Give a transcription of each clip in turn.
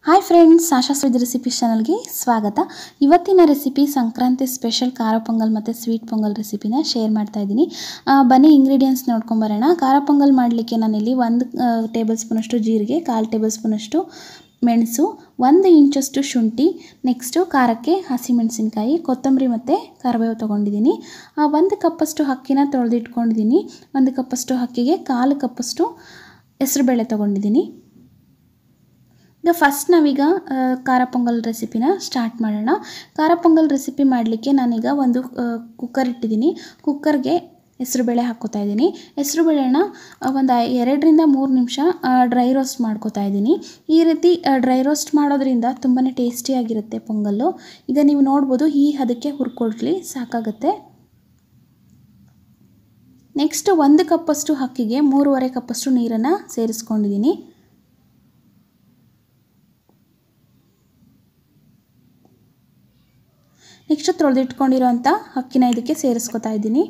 hi friends Asha sweet recipe ಚಾನಲ್ಗೆ ಸ್ವಾಗತ ಇವತ್ತಿನ ರೆಸಿಪಿ ಸಂಕ್ರಾಂತಿ ಸ್ಪೆಷಲ್ ಖಾರ ಪೊಂಗಲ್ ಮತ್ತು ಸ್ವೀಟ್ ಪೊಂಗಲ್ ರೆಸಿಪಿನ ಶೇರ್ ಮಾಡ್ತಾ ಇದ್ದೀನಿ ಆ, ಬನ್ನಿ ಇಂಗ್ರೀಡಿಯೆಂಟ್ಸ್ ನೋಡ್ಕೊಂಬರೋಣ ಖಾರ ಪೊಂಗಲ್ ಮಾಡಲಿಕ್ಕೆ ನಾನಿಲ್ಲಿ ಒಂದು ಟೇಬಲ್ ಸ್ಪೂನಷ್ಟು ಜೀರಿಗೆ ಕಾಲು ಟೇಬಲ್ ಸ್ಪೂನಷ್ಟು ಮೆಣಸು ಒಂದು ಇಂಚಷ್ಟು ಶುಂಠಿ ನೆಕ್ಸ್ಟು ಖಾರಕ್ಕೆ ಹಸಿಮೆಣಸಿನ್ಕಾಯಿ ಕೊತ್ತಂಬರಿ ಮತ್ತು ಕರಿಬೇವು ತೊಗೊಂಡಿದ್ದೀನಿ ಆ, ಒಂದು ಕಪ್ಪಷ್ಟು ಅಕ್ಕಿನ ತೊಳೆದಿಟ್ಕೊಂಡಿದ್ದೀನಿ ಒಂದು ಕಪ್ಪಷ್ಟು ಅಕ್ಕಿಗೆ ಕಾಲು ಕಪ್ಪಷ್ಟು ಹೆಸರುಬೇಳೆ ತೊಗೊಂಡಿದ್ದೀನಿ ಈಗ ಫಸ್ಟ್ ನಾವೀಗ ಆ, ಖಾರ ಪೊಂಗಲ್ ರೆಸಿಪಿನ ಸ್ಟಾರ್ಟ್ ಮಾಡೋಣ ಖಾರ ಪೊಂಗಲ್ ರೆಸಿಪಿ ಮಾಡಲಿಕ್ಕೆ ನಾನೀಗ ಒಂದು ಕುಕ್ಕರ್ ಇಟ್ಟಿದ್ದೀನಿ ಕುಕ್ಕರ್ಗೆ ಹೆಸರುಬೇಳೆ ಹಾಕ್ಕೋತಾ ಇದ್ದೀನಿ ಹೆಸರುಬೇಳೆನ ಒಂದು ಎರಡರಿಂದ ಮೂರು ನಿಮಿಷ ಡ್ರೈ ರೋಸ್ಟ್ ಮಾಡ್ಕೋತಾ ಇದ್ದೀನಿ ಈ ರೀತಿ ಡ್ರೈ ರೋಸ್ಟ್ ಮಾಡೋದ್ರಿಂದ ತುಂಬಾ ಟೇಸ್ಟಿಯಾಗಿರುತ್ತೆ ಪೊಂಗಲ್ಲು ಈಗ ನೀವು ನೋಡ್ಬೋದು ಈ ಹದಕ್ಕೆ ಹುರ್ಕೊಳ್ಲಿ ಸಾಕಾಗುತ್ತೆ ನೆಕ್ಸ್ಟ್ ಒಂದು ಕಪ್ಪಷ್ಟು ಅಕ್ಕಿಗೆ ಮೂರುವರೆ ಕಪ್ಪಷ್ಟು ನೀರನ್ನು ಸೇರಿಸ್ಕೊಂಡಿದ್ದೀನಿ ನೆಕ್ಸ್ಟ್ ತೊಳೆದಿಟ್ಕೊಂಡಿರೋಂಥ ಅಕ್ಕಿನ ಇದಕ್ಕೆ ಸೇರಿಸ್ಕೊತಾ ಇದ್ದೀನಿ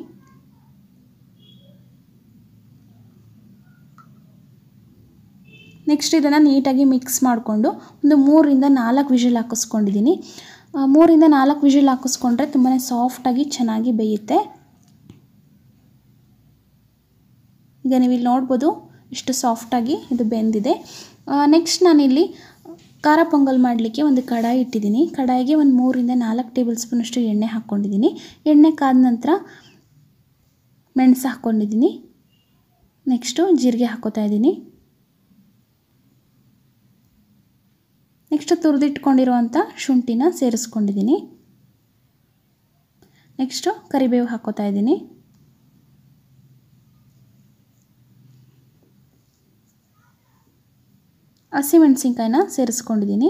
ನೆಕ್ಸ್ಟ್ ಇದನ್ನು ನೀಟಾಗಿ ಮಿಕ್ಸ್ ಮಾಡಿಕೊಂಡು ಒಂದು ಮೂರರಿಂದ ನಾಲ್ಕು ವಿಷಲ್ ಹಾಕಿಸ್ಕೊಂಡಿದ್ದೀನಿ ಆ, ಮೂರಿಂದ ನಾಲ್ಕು ವಿಷಲ್ ಹಾಕಿಸ್ಕೊಂಡ್ರೆ ತುಂಬಾ ಸಾಫ್ಟಾಗಿ ಚೆನ್ನಾಗಿ ಬೇಯುತ್ತೆ ಈಗ ನೀವು ಇಲ್ಲಿ ನೋಡ್ಬೋದು ಇಷ್ಟು ಸಾಫ್ಟಾಗಿ ಇದು ಬೆಂದಿದೆ ನೆಕ್ಸ್ಟ್ ನಾನಿಲ್ಲಿ ಖಾರ ಪೊಂಗಲ್ ಮಾಡಲಿಕ್ಕೆ ಒಂದು ಕಡಾಯಿ ಇಟ್ಟಿದ್ದೀನಿ ಕಡಾಯಿಗೆ ಒಂದು ಮೂರಿಂದ ನಾಲ್ಕು ಟೇಬಲ್ ಸ್ಪೂನಷ್ಟು ಎಣ್ಣೆ ಹಾಕ್ಕೊಂಡಿದ್ದೀನಿ ಎಣ್ಣೆ ಕಾದ ನಂತರ ಮೆಣಸು ಹಾಕ್ಕೊಂಡಿದ್ದೀನಿ ನೆಕ್ಸ್ಟು ಜೀರಿಗೆ ಹಾಕ್ಕೋತಾ ಇದ್ದೀನಿ ನೆಕ್ಸ್ಟ್ ತುರಿದಿಟ್ಕೊಂಡಿರುವಂಥ ಶುಂಠಿನ ಸೇರಿಸ್ಕೊಂಡಿದ್ದೀನಿ ನೆಕ್ಸ್ಟು ಕರಿಬೇವು ಹಾಕ್ಕೋತಾ ಇದ್ದೀನಿ ಹಸಿಮೆಣಸಿನ್ಕಾಯಿನ ಸೇರಿಸ್ಕೊಂಡಿದ್ದೀನಿ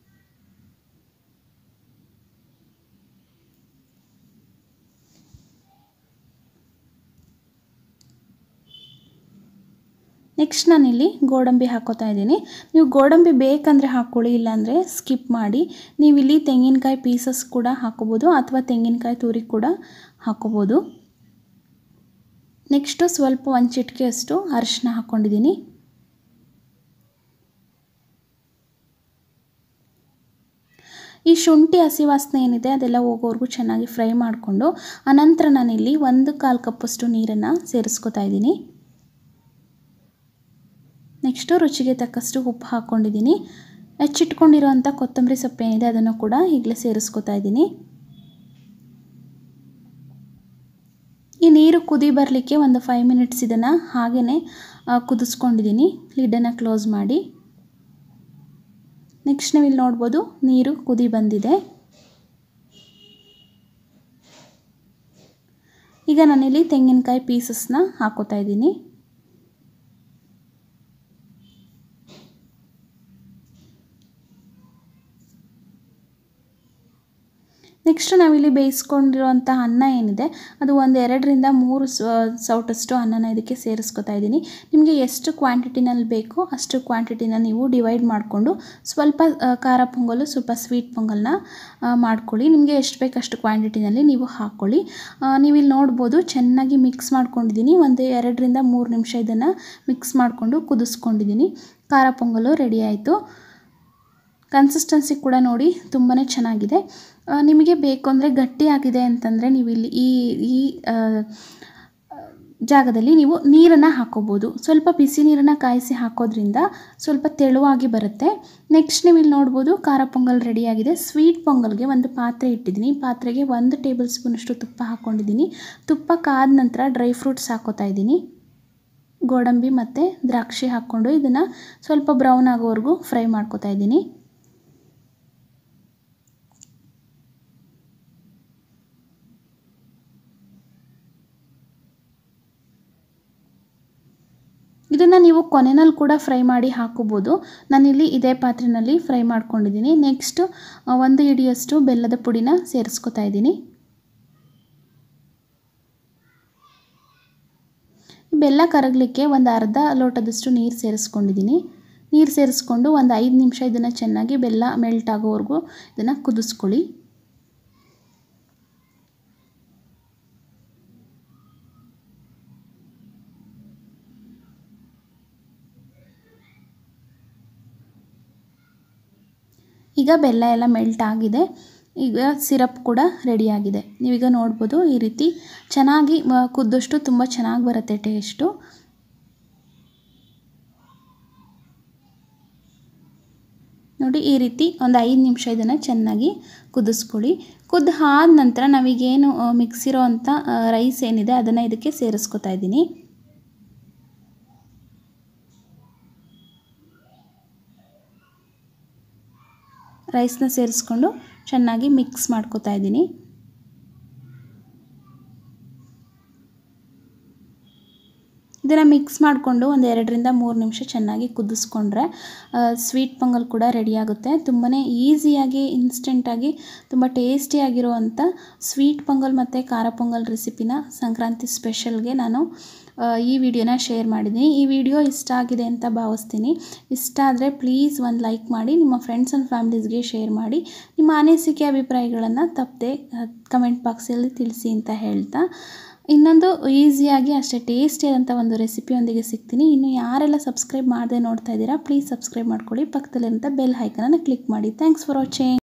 ನೆಕ್ಸ್ಟ್ ನಾನಿಲ್ಲಿ ಗೋಡಂಬಿ ಹಾಕೋತಾ ಇದ್ದೀನಿ ನೀವು ಗೋಡಂಬಿ ಬೇಕಂದರೆ ಹಾಕ್ಕೊಳ್ಳಿ ಇಲ್ಲಾಂದರೆ ಸ್ಕಿಪ್ ಮಾಡಿ ನೀವಿಲ್ಲಿ ತೆಂಗಿನಕಾಯಿ ಪೀಸಸ್ ಕೂಡ ಹಾಕೋಬೋದು ಅಥವಾ ತೆಂಗಿನಕಾಯಿ ತುರಿ ಕೂಡ ಹಾಕೋಬೋದು ನೆಕ್ಸ್ಟು ಸ್ವಲ್ಪ ಒಂದು ಚಿಟಿಕೆಯಷ್ಟು ಅರಿಶಿನ ಹಾಕ್ಕೊಂಡಿದ್ದೀನಿ ಈ ಶುಂಠಿ ಹಸಿ ವಾಸನೆ ಏನಿದೆ ಅದೆಲ್ಲ ಹೋಗೋವರೆಗೂ ಚೆನ್ನಾಗಿ ಫ್ರೈ ಮಾಡಿಕೊಂಡು ಅನಂತರ ನಾನಿಲ್ಲಿ ಒಂದು ಕಾಲು ಕಪ್ಪಷ್ಟು ನೀರನ್ನು ಸೇರಿಸ್ಕೊತಾ ಇದ್ದೀನಿ ನೆಕ್ಸ್ಟು ರುಚಿಗೆ ತಕ್ಕಷ್ಟು ಉಪ್ಪು ಹಾಕ್ಕೊಂಡಿದ್ದೀನಿ ಹೆಚ್ಚಿಟ್ಕೊಂಡಿರೋಂಥ ಕೊತ್ತಂಬರಿ ಸೊಪ್ಪು ಏನಿದೆ ಅದನ್ನು ಕೂಡ ಈಗಲೇ ಸೇರಿಸ್ಕೊತಾ ಇದ್ದೀನಿ ಈ ನೀರು ಕುದಿ ಬರಲಿಕ್ಕೆ ಒಂದು ಫೈವ್ ಮಿನಿಟ್ಸ್ ಇದನ್ನು ಹಾಗೇ ಕುದಿಸ್ಕೊಂಡಿದ್ದೀನಿ ಲಿಡ್ಡನ್ನು ಕ್ಲೋಸ್ ಮಾಡಿ ನೆಕ್ಸ್ಟ್ ನೀವು ಇಲ್ಲಿ ನೋಡ್ಬೋದು ನೀರು ಕುದಿ ಬಂದಿದೆ ಈಗ ನಾನಿಲ್ಲಿ ತೆಂಗಿನಕಾಯಿ ಪೀಸಸ್ನ ಹಾಕೋತಾ ಇದ್ದೀನಿ ನೆಕ್ಸ್ಟ್ ನಾವಿಲ್ಲಿ ಬೇಯಿಸ್ಕೊಂಡಿರೋಂಥ ಅನ್ನ ಏನಿದೆ ಅದು ಒಂದು ಎರಡರಿಂದ ಮೂರು ಸೌಟಷ್ಟು ಅನ್ನನ ಇದಕ್ಕೆ ಸೇರಿಸ್ಕೊತಾ ಇದ್ದೀನಿ ನಿಮಗೆ ಎಷ್ಟು ಕ್ವಾಂಟಿಟಿನಲ್ಲಿ ಬೇಕೋ ಅಷ್ಟು ಕ್ವಾಂಟಿಟಿನ ನೀವು ಡಿವೈಡ್ ಮಾಡಿಕೊಂಡು ಸ್ವಲ್ಪ ಆ, ಖಾರ ಪೊಂಗಲು ಸ್ವಲ್ಪ ಸ್ವೀಟ್ ಪೊಂಗಲ್ನ ಆ, ಮಾಡ್ಕೊಳ್ಳಿ ನಿಮಗೆ ಎಷ್ಟು ಬೇಕು ಅಷ್ಟು ಕ್ವಾಂಟಿಟಿನಲ್ಲಿ ನೀವು ಹಾಕ್ಕೊಳ್ಳಿ ಆ, ನೀವು ಇಲ್ಲಿ ನೋಡ್ಬೋದು ಚೆನ್ನಾಗಿ ಮಿಕ್ಸ್ ಮಾಡ್ಕೊಂಡಿದ್ದೀನಿ ಒಂದು ಎರಡರಿಂದ ಮೂರು ನಿಮಿಷ ಇದನ್ನು ಮಿಕ್ಸ್ ಮಾಡಿಕೊಂಡು ಕುದಿಸ್ಕೊಂಡಿದ್ದೀನಿ ಖಾರ ಪೊಂಗಲು ರೆಡಿ ಆಯಿತು ಕನ್ಸಿಸ್ಟೆನ್ಸಿ ಕೂಡ ನೋಡಿ ತುಂಬಾ ಚೆನ್ನಾಗಿದೆ ಆ, ನಿಮಗೆ ಬೇಕು ಅಂದರೆ ಗಟ್ಟಿಯಾಗಿದೆ ಅಂತಂದರೆ ನೀವು ಇಲ್ಲಿ ಈ ಈ ಆ, ಜಾಗದಲ್ಲಿ ನೀವು ನೀರನ್ನು ಹಾಕೋಬೋದು ಸ್ವಲ್ಪ ಬಿಸಿ ನೀರನ್ನು ಕಾಯಿಸಿ ಹಾಕೋದ್ರಿಂದ ಸ್ವಲ್ಪ ತೆಳುವಾಗಿ ಬರುತ್ತೆ ನೆಕ್ಸ್ಟ್ ನೀವು ಇಲ್ಲಿ ನೋಡ್ಬೋದು ಖಾರ ಪೊಂಗಲ್ ರೆಡಿಯಾಗಿದೆ ಸ್ವೀಟ್ ಪೊಂಗಲ್ಗೆ ಒಂದು ಪಾತ್ರೆ ಇಟ್ಟಿದ್ದೀನಿ ಪಾತ್ರೆಗೆ ಒಂದು ಟೇಬಲ್ ಸ್ಪೂನಷ್ಟು ತುಪ್ಪ ಹಾಕ್ಕೊಂಡಿದ್ದೀನಿ ತುಪ್ಪ ಕಾದ ನಂತರ ಡ್ರೈ ಫ್ರೂಟ್ಸ್ ಹಾಕೋತಾ ಇದ್ದೀನಿ ಗೋಡಂಬಿ ಮತ್ತು ದ್ರಾಕ್ಷಿ ಹಾಕ್ಕೊಂಡು ಇದನ್ನು ಸ್ವಲ್ಪ ಬ್ರೌನ್ ಆಗೋವರೆಗೂ ಫ್ರೈ ಮಾಡ್ಕೋತಾ ಇದ್ದೀನಿ ಇದನ್ನು ನೀವು ಕೊನೆಯಲ್ಲಿ ಕೂಡ ಫ್ರೈ ಮಾಡಿ ಹಾಕೋಬೋದು ನಾನಿಲ್ಲಿ ಇದೇ ಪಾತ್ರೆಯಲ್ಲಿ ಫ್ರೈ ಮಾಡ್ಕೊಂಡಿದ್ದೀನಿ ನೆಕ್ಸ್ಟ್ ಒಂದು ಹಿಡಿಯಷ್ಟು ಬೆಲ್ಲದ ಪುಡಿನ ಸೇರಿಸ್ಕೊತಾ ಇದ್ದೀನಿ ಬೆಲ್ಲ ಕರಗಲಿಕ್ಕೆ ಒಂದು ಅರ್ಧ ಲೋಟದಷ್ಟು ನೀರು ಸೇರಿಸ್ಕೊಂಡಿದ್ದೀನಿ ನೀರು ಸೇರಿಸ್ಕೊಂಡು ಒಂದು ಐದು ನಿಮಿಷ ಇದನ್ನು ಚೆನ್ನಾಗಿ ಬೆಲ್ಲ ಮೆಲ್ಟ್ ಆಗೋವರೆಗೂ ಇದನ್ನು ಕುದಿಸ್ಕೊಳ್ಳಿ ಈಗ ಬೆಲ್ಲ ಎಲ್ಲ ಮೆಲ್ಟ್ ಆಗಿದೆ ಈಗ ಸಿರಪ್ ಕೂಡ ರೆಡಿಯಾಗಿದೆ ನೀವೀಗ ನೋಡ್ಬೋದು ಈ ರೀತಿ ಚೆನ್ನಾಗಿ ಮ- ಕುದ್ದಷ್ಟು ತುಂಬ ಚೆನ್ನಾಗಿ ಬರುತ್ತೆ ಟೇಸ್ಟು ನೋಡಿ ಈ ರೀತಿ ಒಂದು ಐದು ನಿಮಿಷ ಇದನ್ನು ಚೆನ್ನಾಗಿ ಕುದಿಸ್ಕೊಳ್ಳಿ ಕುದ್ದು ಆದ ನಂತರ ನಾವೀಗೇನು ಮಿಕ್ಸಿರೋ ಅಂಥ ರೈಸ್ ಏನಿದೆ ಅದನ್ನು ಇದಕ್ಕೆ ಸೇರಿಸ್ಕೊತಾ ಇದ್ದೀನಿ ರೈಸ್ನ ಸೇರಿಸ್ಕೊಂಡು ಚೆನ್ನಾಗಿ ಮಿಕ್ಸ್ ಮಾಡ್ಕೊತಾ ಇದ್ದೀನಿ ಇದನ್ನು ಮಿಕ್ಸ್ ಮಾಡಿಕೊಂಡು ಒಂದು ಎರಡರಿಂದ ಮೂರು ನಿಮಿಷ ಚೆನ್ನಾಗಿ ಕುದಿಸ್ಕೊಂಡ್ರೆ ಸ್ವೀಟ್ ಪೊಂಗಲ್ ಕೂಡ ರೆಡಿಯಾಗುತ್ತೆ ತುಂಬಾ ಈಸಿಯಾಗಿ ಇನ್ಸ್ಟೆಂಟಾಗಿ ತುಂಬ ಟೇಸ್ಟಿಯಾಗಿರುವಂಥ ಸ್ವೀಟ್ ಪೊಂಗಲ್ ಮತ್ತು ಖಾರ ಪೊಂಗಲ್ ರೆಸಿಪಿನ ಸಂಕ್ರಾಂತಿ ಸ್ಪೆಷಲ್ಗೆ ನಾನು ಆ, ಈ ವಿಡಿಯೋನ ಶೇರ್ ಮಾಡಿದ್ದೀನಿ ಈ ವಿಡಿಯೋ ಇಷ್ಟ ಆಗಿದೆ ಅಂತ ಭಾವಿಸ್ತೀನಿ ಇಷ್ಟ ಆದರೆ ಪ್ಲೀಸ್ ಒಂದು ಲೈಕ್ ಮಾಡಿ ನಿಮ್ಮ ಫ್ರೆಂಡ್ಸ್ ಆ್ಯಂಡ್ ಫ್ಯಾಮಿಲೀಸ್ಗೆ ಶೇರ್ ಮಾಡಿ ನಿಮ್ಮ ಅನಿಸಿಕೆ ಅಭಿಪ್ರಾಯಗಳನ್ನು ತಪ್ಪದೆ ಕಮೆಂಟ್ ಬಾಕ್ಸಲ್ಲಿ ತಿಳಿಸಿ ಅಂತ ಹೇಳ್ತಾ ಇನ್ನೊಂದು ಈಸಿಯಾಗಿ ಅಷ್ಟೇ ಟೇಸ್ಟಿಯಾದಂಥ ಒಂದು ರೆಸಿಪಿಯೊಂದಿಗೆ ಸಿಗ್ತೀನಿ ಇನ್ನು ಯಾರೆಲ್ಲ ಸಬ್ಸ್ಕ್ರೈಬ್ ಮಾಡದೆ ನೋಡ್ತಾ ಇದ್ದೀರಾ ಪ್ಲೀಸ್ ಸಬ್ಸ್ಕ್ರೈಬ್ ಮಾಡ್ಕೊಳ್ಳಿ ಪಕ್ಕದಲ್ಲಿರುವಂಥ ಬೆಲ್ ಐಕನನ್ನು ಕ್ಲಿಕ್ ಮಾಡಿ ಥ್ಯಾಂಕ್ಸ್ ಫಾರ್ ವಾಚಿಂಗ್